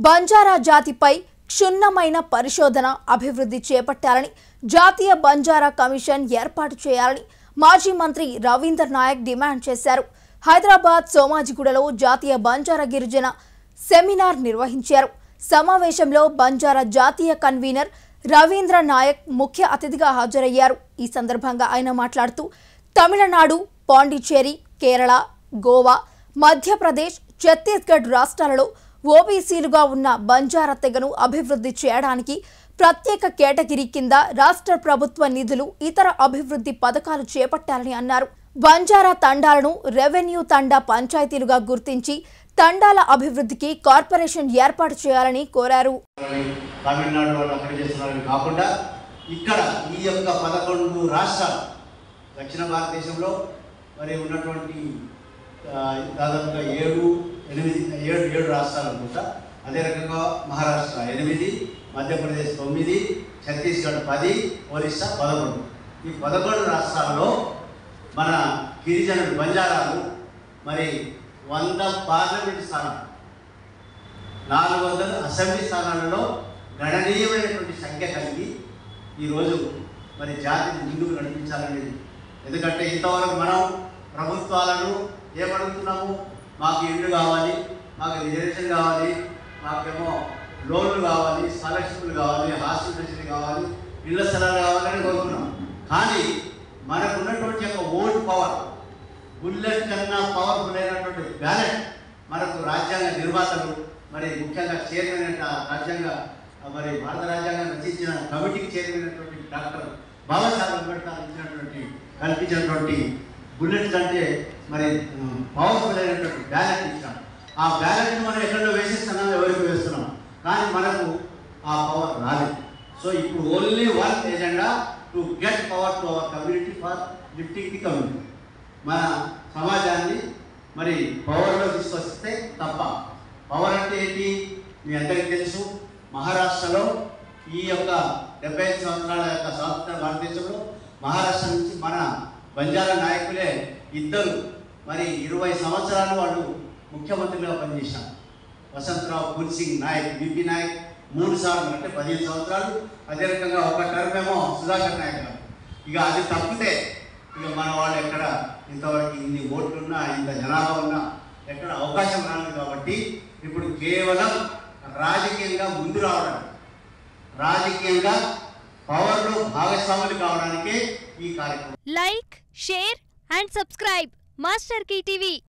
బంజారా జాతిపై క్షుణ్ణమైన పరిశోధన అభివృద్ధి చేపట్టాలని జాతీయ బంజారా కమిషన్ ఏర్పాటు చేయాలని మాజీ మంత్రి రవీందర్ నాయక్ డిమాండ్ చేశారు హైదరాబాద్ సోమాజిగూడలో జాతీయ బంజారా గిరిజన సెమినార్ నిర్వహించారు సమావేశంలో బంజారా జాతీయ కన్వీనర్ రవీంద్ర నాయక్ ముఖ్య అతిథిగా హాజరయ్యారు ఈ సందర్భంగా ఆయన మాట్లాడుతూ తమిళనాడు పాండిచ్చేరి కేరళ గోవా మధ్యప్రదేశ్ ఛత్తీస్గఢ్ రాష్ట్రాలలో ఓబీసీలుగా ఉన్న బంజారా తెగను అభివృద్ధి చేయడానికి ప్రత్యేక కేటగిరీ కింద రాష్ట్ర ప్రభుత్వ నిధులు ఇతర అభివృద్ధి పథకాలు చేపట్టాలని అన్నారు బంజారా తండాలను రెవెన్యూ తండా పంచాయతీలుగా గుర్తించి తండాల అభివృద్ధికి కార్పొరేషన్ ఏర్పాటు చేయాలని కోరారు తమిళనాడు వాళ్ళు అక్కడ చేస్తున్నారని కాకుండా ఇక్కడ ఈ యొక్క పదకొండు రాష్ట్రాలు దక్షిణ భారతదేశంలో మరి ఉన్నటువంటి ఆ, దాదాపుగా ఏడు ఎనిమిది ఏడు ఏడు రాష్ట్రాలు అనుకుంటా అదే రకంగా మహారాష్ట్ర ఎనిమిది మధ్యప్రదేశ్ తొమ్మిది ఛత్తీస్గఢ్ పది ఒరిస్సా పదకొండు ఈ పదకొండు రాష్ట్రాల్లో మన గిరిజనులు బంజారాలు మరి వంద పార్లమెంట్ స్థానాలు నాలుగు వందల అసెంబ్లీ స్థానాలలో గణనీయమైనటువంటి సంఖ్య కలిగి ఈరోజు మరి జాతిని ముందుకు నడిపించాలనేది ఎందుకంటే ఇంతవరకు మనం ప్రభుత్వాలను ఏమడుగుతున్నాము మాకు ఇల్లు కావాలి మాకు రిజర్వేషన్ కావాలి మాకేమో లోన్లు కావాలి స్కాలర్షిప్లు కావాలి హాస్టల్ ఫెసిలిటీ కావాలి ఇళ్ళ స్థలాలు కావాలని కోరుకున్నాం కానీ మనకు ఉన్నటువంటి యొక్క ఓట్ పవర్ బుల్లెట్ కన్నా పవర్ఫుల్ అయినటువంటి బ్యాలెట్ మనకు రాజ్యాంగ నిర్మాతలు మరి ముఖ్యంగా చైర్మన్ అయిన రాజ్యాంగ మరి భారత రాజ్యాంగం రచించిన కమిటీకి చైర్మన్ అయినటువంటి డాక్టర్ బాబాసాహెబ్ అంబేద్కర్ ఇచ్చినటువంటి కల్పించినటువంటి బుల్లెట్ కంటే మరి పవర్ఫుల్ అయినటువంటి బ్యాలెట్ ఇచ్చాం ఆ బ్యాలెట్ మనం ఎక్కడో వేసేస్తున్నాం ఎవరికి వేస్తున్నాం కానీ మనకు ఆ పవర్ రాలేదు సో ఇప్పుడు only one agenda to get power to our community for lifting the community మన సమాజాన్ని మరి పవర్లో తీసుకొస్తే తప్ప పవర్ అంటే ఏంటి మీ అందరికీ తెలుసు మహారాష్ట్రలో ఈ యొక్క డెబ్బై ఐదు సంవత్సరాల యొక్క స్వాతంత్ర భారతదేశంలో మహారాష్ట్ర నుంచి మన బంజారా నాయకులే ఇద్దరు మరి ఇరవై సంవత్సరాలు వాళ్ళు ముఖ్యమంత్రిగా పనిచేశారు వసంతరావు పూల్ సింగ్ నాయక్ బిపి నాయక్ మూడు సార్లు అంటే పదిహేను సంవత్సరాలు అదే రకంగా ఒక టర్మ్ ఏమో సుధాకర్ నాయక్ గారు ఇక అది తప్పితే ఇక మన వాళ్ళు ఎక్కడ ఇంతవరకు ఇన్ని ఓట్లున్నా ఇంత జనాభా ఉన్నా ఎక్కడ అవకాశం రాలేదు కాబట్టి ఇప్పుడు కేవలం రాజకీయంగా ముందు రావడానికి రాజకీయంగా పవర్లో భాగస్వాములు కావడానికే ఈ కార్యక్రమం like share and subscribe master TV